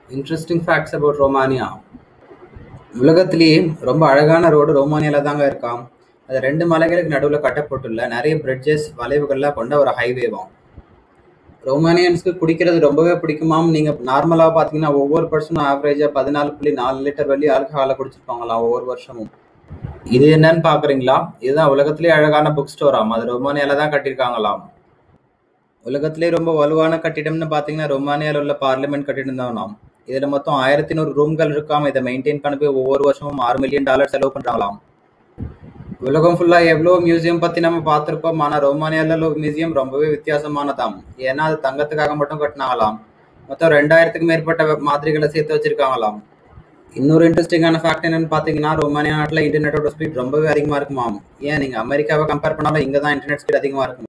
interesting facts about Romania உலகத்திலேயே ரொம்ப அழகான ரோடு ரோமானியால தாங்க இருக்காம் அது ரெண்டு மலைகளுக்கு நடுவில் கட்டப்பட்டுள்ள நிறைய பிரிட்ஜஸ் வளைவுகள்லாம் கொண்ட ஒரு ஹைவேவாம் ரோமானியன்ஸ்க்கு குடிக்கிறது ரொம்பவே பிடிக்குமாம் நீங்கள் நார்மலாக பார்த்தீங்கன்னா ஒவ்வொரு பர்சனும் ஆவரேஜாக பதினாலு புள்ளி நாலு லிட்டர் வழி ஆல்கஹாலை குடிச்சிருப்பாங்களாம் ஒவ்வொரு வருஷமும் இது என்னன்னு பார்க்குறீங்களா இதுதான் உலகத்திலேயே அழகான புக் ஸ்டோராம் அது ரோமானியால தான் கட்டியிருக்காங்களாம் உலகத்திலே ரொம்ப வலுவான கட்டிடம்னு பார்த்தீங்கன்னா ரொமானியாவில் உள்ள பார்லிமெண்ட் கட்டிடம் தான் நாம் இதில் மொத்தம் ஆயிரத்தி நூறு ரூம்கள் இருக்காம இதை மெயின்டைன் பண்ண போய் ஒவ்வொரு வருஷமும் ஆறு மில்லியன் டாலர் செலவு பண்ணுறாங்களாம் உலகம் ஃபுல்லாக எவ்வளோ மியூசியம் பற்றி நம்ம பார்த்துருப்போம் ஆனால் ரோமானியாவில் உள்ள மியூசியம் ரொம்பவே வித்தியாசமானதாம் ஏன்னா அது தங்கத்துக்காக மட்டும் கட்டினாங்களாம் மொத்தம் ரெண்டாயிரத்துக்கு மேற்பட்ட மாதிரிகளை சேர்த்து வச்சிருக்காங்களாம் இன்னொரு இன்ட்ரெஸ்டிங்கான ஃபேக்ட் என்னன்னு பார்த்தீங்கன்னா ரொமானியா நாட்டில் இன்டர்நெட்டோட ஸ்பீட் ரொம்பவே அதிகமாக இருக்குமாம் ஏன் நீங்கள் அமெரிக்காவை கம்பேர் பண்ணாலும் இங்கே தான் இன்டர்நெட் ஸ்பீட் அதிகமாக இருக்கும்